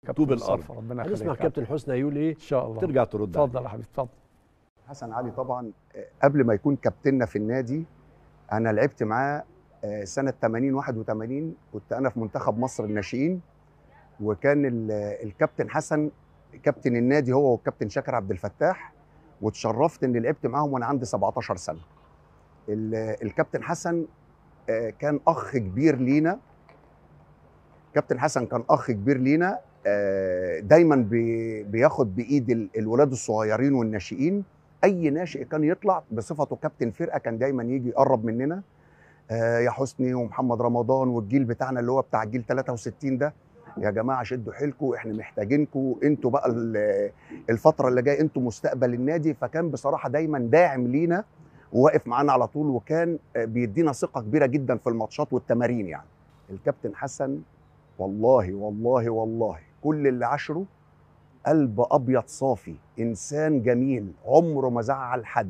طوب مصطفى، الأرض. ربنا هنسمع يخليك كابتن حسني هيقول ايه ان شاء الله ترجع ترد عليه. اتفضل يا حبيبي اتفضل حسن علي طبعا آه، قبل ما يكون كابتننا في النادي انا لعبت معاه آه، سنه 80 81 كنت انا في منتخب مصر الناشئين وكان ال- الكابتن حسن كابتن النادي هو والكابتن شاكر عبد الفتاح واتشرفت اني لعبت معاهم وانا عندي 17 سنه ال- الكابتن حسن آه، كان اخ كبير لينا كابتن حسن كان اخ كبير لينا آه، دايما بي- بياخد بايد ال- الولاد الصغيرين والناشئين اي ناشئ كان يطلع بصفته كابتن فرقه كان دايما يجي يقرب مننا آه، يا حسني ومحمد رمضان والجيل بتاعنا اللي هو بتاع الجيل 63 ده يا جماعه شدوا حيلكم احنا محتاجينكم انتوا بقى ال- الفتره اللي جايه انتوا مستقبل النادي فكان بصراحه دايما داعم لينا وواقف معانا على طول وكان آه، بيدينا ثقه كبيره جدا في الماتشات والتمارين يعني الكابتن حسن والله والله والله كل اللي عاشره قلب ابيض صافي انسان جميل عمره ما زعل حد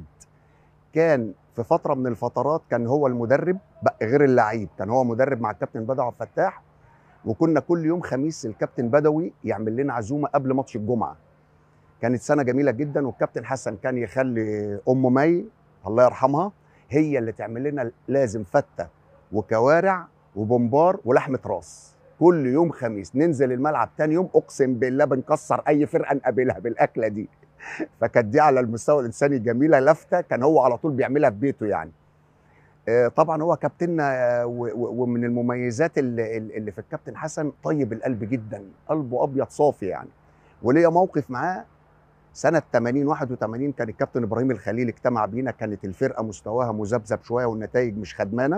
كان في فتره من الفترات كان هو المدرب بقى غير اللعيب كان هو مدرب مع الكابتن بدوي عبد الفتاح وكنا كل يوم خميس الكابتن بدوي يعمل لنا عزومه قبل ماتش الجمعه كانت سنه جميله جدا والكابتن حسن كان يخلي ام مي الله يرحمها هي اللي تعمل لنا لازم فته وكوارع وبمبار ولحمه راس كل يوم خميس ننزل الملعب تاني يوم اقسم بالله بنكسر اي فرقه نقابلها بالاكله دي فكانت دي على المستوى الانساني جميله لافته كان هو على طول بيعملها في بيته يعني آه، طبعا هو كابتننا آه، و- و- ومن المميزات اللي, اللي في الكابتن حسن طيب القلب جدا قلبه ابيض صافي يعني وليا موقف معاه سنه 80 81 كان الكابتن ابراهيم الخليل اجتمع بينا كانت الفرقه مستواها مذبذب شويه والنتائج مش خدمانه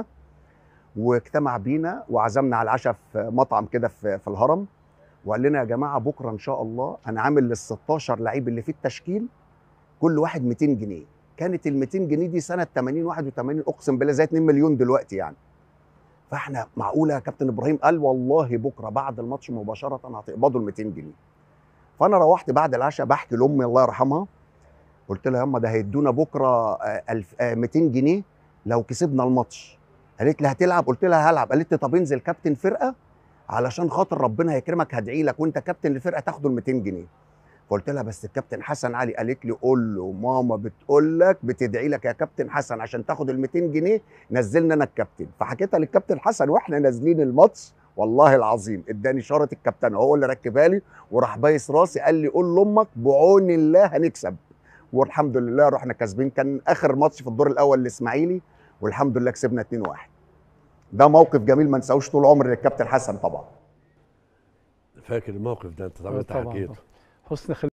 واجتمع بينا وعزمنا على العشاء في مطعم كده في, في الهرم وقال لنا يا جماعه بكره ان شاء الله انا عامل لل 16 لعيب اللي في التشكيل كل واحد 200 جنيه كانت ال 200 جنيه دي سنه 80 81 اقسم بالله زي 2 مليون دلوقتي يعني فاحنا معقوله يا كابتن ابراهيم قال والله بكره بعد الماتش مباشره هتقبضوا ال 200 جنيه فانا روحت بعد العشاء بحكي لامي الله يرحمها قلت لها ياما ده هيدونا بكره آه، ألف- آه، 200 جنيه لو كسبنا الماتش قالت لي هتلعب قلت لها هلعب قالت لي طب انزل كابتن فرقه علشان خاطر ربنا هيكرمك هدعي لك وانت كابتن الفرقه تاخد ال 200 جنيه فقلت لها بس الكابتن حسن علي قالت لي قول له ماما بتقول لك بتدعي لك يا كابتن حسن عشان تاخد ال 200 جنيه نزلنا انا الكابتن فحكيتها للكابتن حسن واحنا نازلين الماتش والله العظيم اداني شاره الكابتن هو اللي ركبها لي وراح بايس راسي قال لي قول لامك بعون الله هنكسب والحمد لله رحنا كاسبين كان اخر ماتش في الدور الاول الاسماعيلي والحمد لله كسبنا 2-1 ده موقف جميل ما نساهوش طول عمري للكابتن حسن طبعا فاكر الموقف ده انت عملت طبعا حكيته حسني خلي